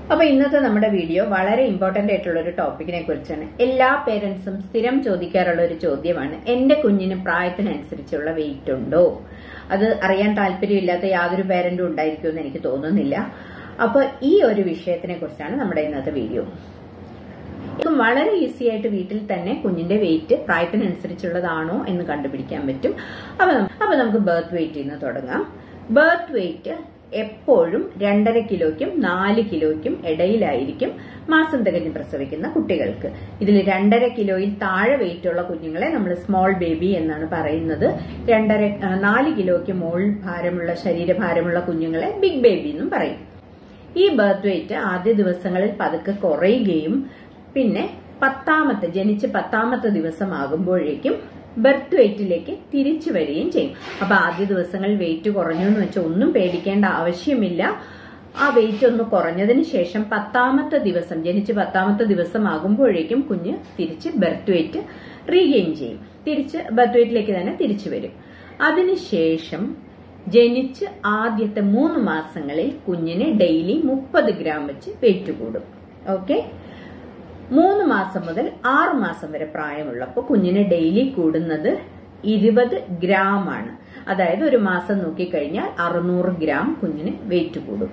അപ്പൊ ഇന്നത്തെ നമ്മുടെ വീഡിയോ വളരെ ഇമ്പോർട്ടന്റ് ആയിട്ടുള്ള ഒരു ടോപ്പിക്കിനെ കുറിച്ചാണ് എല്ലാ പേരൻസും സ്ഥിരം ചോദിക്കാറുള്ള ഒരു ചോദ്യമാണ് എന്റെ കുഞ്ഞിന് പ്രായത്തിനനുസരിച്ചുള്ള വെയിറ്റ് ഉണ്ടോ അത് അറിയാൻ താല്പര്യമില്ലാത്ത യാതൊരു പേരന്റും ഉണ്ടായിരിക്കുമെന്ന് എനിക്ക് തോന്നുന്നില്ല അപ്പൊ ഈ ഒരു വിഷയത്തിനെ കുറിച്ചാണ് നമ്മുടെ ഇന്നത്തെ വീഡിയോ ഇത് വളരെ ഈസി ആയിട്ട് വീട്ടിൽ തന്നെ കുഞ്ഞിന്റെ വെയിറ്റ് പ്രായത്തിനനുസരിച്ചുള്ളതാണോ എന്ന് കണ്ടുപിടിക്കാൻ പറ്റും അപ്പൊ നം- അപ്പൊ നമുക്ക് ബർത്ത് വെയിറ്റ് നിന്ന് തുടങ്ങാം ബർത്ത് വെയിറ്റ് എപ്പോഴും രണ്ടര കിലോയ്ക്കും നാല് കിലോയ്ക്കും ഇടയിലായിരിക്കും മാസം തികഞ്ഞ് പ്രസവിക്കുന്ന കുട്ടികൾക്ക് ഇതിൽ രണ്ടര കിലോയിൽ താഴെ വെയിറ്റ് ഉള്ള കുഞ്ഞുങ്ങളെ നമ്മൾ സ്മോൾ ബേബി എന്നാണ് പറയുന്നത് രണ്ടര ആ, നാല് കിലോയ്ക്ക് മുകൾ ഭാരമുള്ള ശരീരഭാരമുള്ള കുഞ്ഞുങ്ങളെ ബിഗ് ബേബി എന്നും പറയും ഈ ബർത്ത് വെയിറ്റ് ആദ്യ ദിവസങ്ങളിൽ പതുക്കെ കുറയുകയും പിന്നെ പത്താമത്തെ ജനിച്ച് പത്താമത്തെ ദിവസം ആകുമ്പോഴേക്കും ബർത്ത് വെയിറ്റിലേക്ക് തിരിച്ചു വരികയും ചെയ്യും അപ്പൊ ആദ്യ ദിവസങ്ങളിൽ വെയിറ്റ് കുറഞ്ഞു എന്ന് വെച്ചാൽ ഒന്നും പേടിക്കേണ്ട ആവശ്യമില്ല ആ വെയിറ്റ് ഒന്ന് കുറഞ്ഞതിന് ശേഷം പത്താമത്തെ ദിവസം ജനിച്ച് പത്താമത്തെ ദിവസം ആകുമ്പോഴേക്കും കുഞ്ഞ് തിരിച്ച് ബർത്ത് വെയിറ്റ് റീഗെയിൻ ചെയ്യും തിരിച്ച് ബർത്ത് വെയിറ്റിലേക്ക് തന്നെ തിരിച്ചു വരും അതിനുശേഷം ജനിച്ച് ആദ്യത്തെ മൂന്ന് മാസങ്ങളിൽ കുഞ്ഞിന് ഡെയിലി മുപ്പത് ഗ്രാം വെച്ച് വെയിറ്റ് കൂടും ഓക്കെ മൂന്ന് മാസം മുതൽ ആറ് മാസം വരെ പ്രായമുള്ളപ്പോൾ കുഞ്ഞിന് ഡെയിലി കൂടുന്നത് ഇരുപത് ഗ്രാം ആണ് അതായത് ഒരു മാസം നോക്കിക്കഴിഞ്ഞാൽ അറുന്നൂറ് ഗ്രാം കുഞ്ഞിന് വെയിറ്റ് കൂടും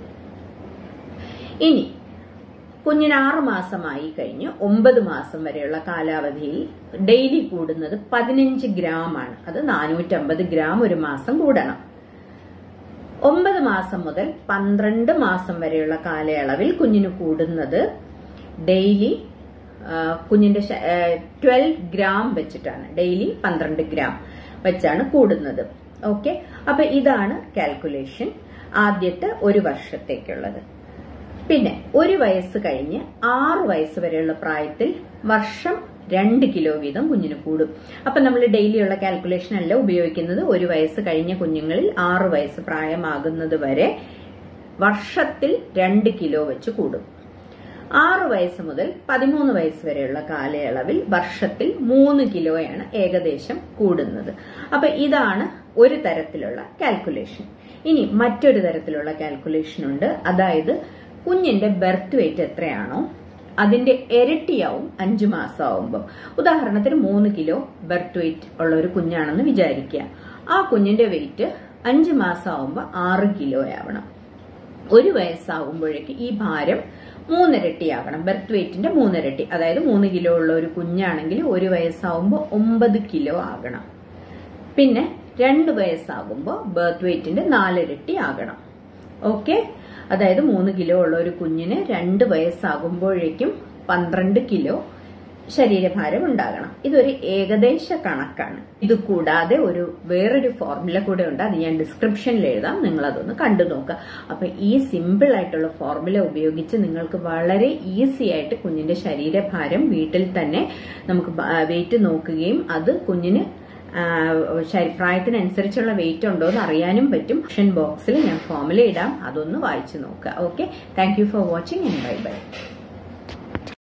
ഇനി കുഞ്ഞിന് ആറ് മാസമായി കഴിഞ്ഞ് ഒമ്പത് മാസം വരെയുള്ള കാലാവധിയിൽ ഡെയിലി കൂടുന്നത് പതിനഞ്ച് ഗ്രാം ആണ് അത് നാനൂറ്റമ്പത് ഗ്രാം ഒരു മാസം കൂടണം ഒമ്പത് മാസം മുതൽ പന്ത്രണ്ട് മാസം വരെയുള്ള കാലയളവിൽ കുഞ്ഞിന് കൂടുന്നത് ഡെയിലി കുഞ്ഞിന്റെ ട്വൽവ് ഗ്രാം വെച്ചിട്ടാണ് ഡെയിലി പന്ത്രണ്ട് ഗ്രാം വെച്ചാണ് കൂടുന്നത് ഓക്കെ അപ്പൊ ഇതാണ് കാൽക്കുലേഷൻ ആദ്യത്തെ ഒരു വർഷത്തേക്കുള്ളത് പിന്നെ ഒരു വയസ്സ് കഴിഞ്ഞ് ആറ് വയസ്സ് വരെയുള്ള പ്രായത്തിൽ വർഷം രണ്ട് കിലോ വീതം കുഞ്ഞിന് കൂടും അപ്പൊ നമ്മൾ ഡെയിലിയുള്ള കാൽക്കുലേഷൻ അല്ല ഉപയോഗിക്കുന്നത് ഒരു വയസ്സ് കഴിഞ്ഞ കുഞ്ഞുങ്ങളിൽ ആറ് വയസ്സ് പ്രായമാകുന്നത് വരെ വർഷത്തിൽ രണ്ട് കിലോ വെച്ച് കൂടും ആറ് വയസ്സ് മുതൽ പതിമൂന്ന് വയസ്സ് വരെയുള്ള കാലയളവിൽ വർഷത്തിൽ മൂന്ന് കിലോയാണ് ഏകദേശം കൂടുന്നത് അപ്പൊ ഇതാണ് ഒരു തരത്തിലുള്ള കാൽക്കുലേഷൻ ഇനി മറ്റൊരു തരത്തിലുള്ള കാൽക്കുലേഷൻ ഉണ്ട് അതായത് കുഞ്ഞിന്റെ ബർത്ത് വെയിറ്റ് എത്രയാണോ അതിന്റെ ഇരട്ടിയാവും അഞ്ചു മാസം ആവുമ്പോൾ ഉദാഹരണത്തിന് മൂന്ന് കിലോ ബർത്ത് വെയിറ്റ് ഉള്ള ഒരു കുഞ്ഞാണെന്ന് വിചാരിക്കുക ആ കുഞ്ഞിന്റെ വെയിറ്റ് അഞ്ചു മാസം ആവുമ്പോൾ ആറ് കിലോ ആവണം ഒരു വയസ്സാകുമ്പോഴേക്ക് ഈ ഭാരം മൂന്നിരട്ടിയാകണം ബർത്ത് വെയിറ്റിന്റെ മൂന്നിരട്ടി അതായത് മൂന്ന് കിലോ ഉള്ള ഒരു കുഞ്ഞാണെങ്കിൽ ഒരു വയസ്സാവുമ്പോൾ ഒമ്പത് കിലോ ആകണം പിന്നെ രണ്ട് വയസ്സാകുമ്പോൾ ബർത്ത് വെയിറ്റിന്റെ നാലിരട്ടി ആകണം ഓക്കെ അതായത് മൂന്ന് കിലോ ഉള്ള ഒരു കുഞ്ഞിന് രണ്ട് വയസ്സാകുമ്പോഴേക്കും പന്ത്രണ്ട് കിലോ ശരീരഭാരം ഉണ്ടാകണം ഇതൊരു ഏകദേശ കണക്കാണ് ഇത് കൂടാതെ ഒരു വേറൊരു ഫോർമുല കൂടെ ഉണ്ട് അത് ഞാൻ ഡിസ്ക്രിപ്ഷനിൽ എഴുതാം നിങ്ങൾ അതൊന്ന് കണ്ടു നോക്കുക അപ്പൊ ഈ സിമ്പിൾ ആയിട്ടുള്ള ഫോർമുല ഉപയോഗിച്ച് നിങ്ങൾക്ക് വളരെ ഈസി ആയിട്ട് കുഞ്ഞിന്റെ ശരീരഭാരം വീട്ടിൽ തന്നെ നമുക്ക് വെയിറ്റ് നോക്കുകയും അത് കുഞ്ഞിന് ആ, ശരി- പ്രായത്തിനനുസരിച്ചുള്ള വെയിറ്റ് ഉണ്ടോ എന്ന് അറിയാനും പറ്റും ഓപ്ഷൻ ബോക്സിൽ ഞാൻ ഫോർമുല ഇടാം അതൊന്ന് വായിച്ചു നോക്കുക okay thank you for watching and bye by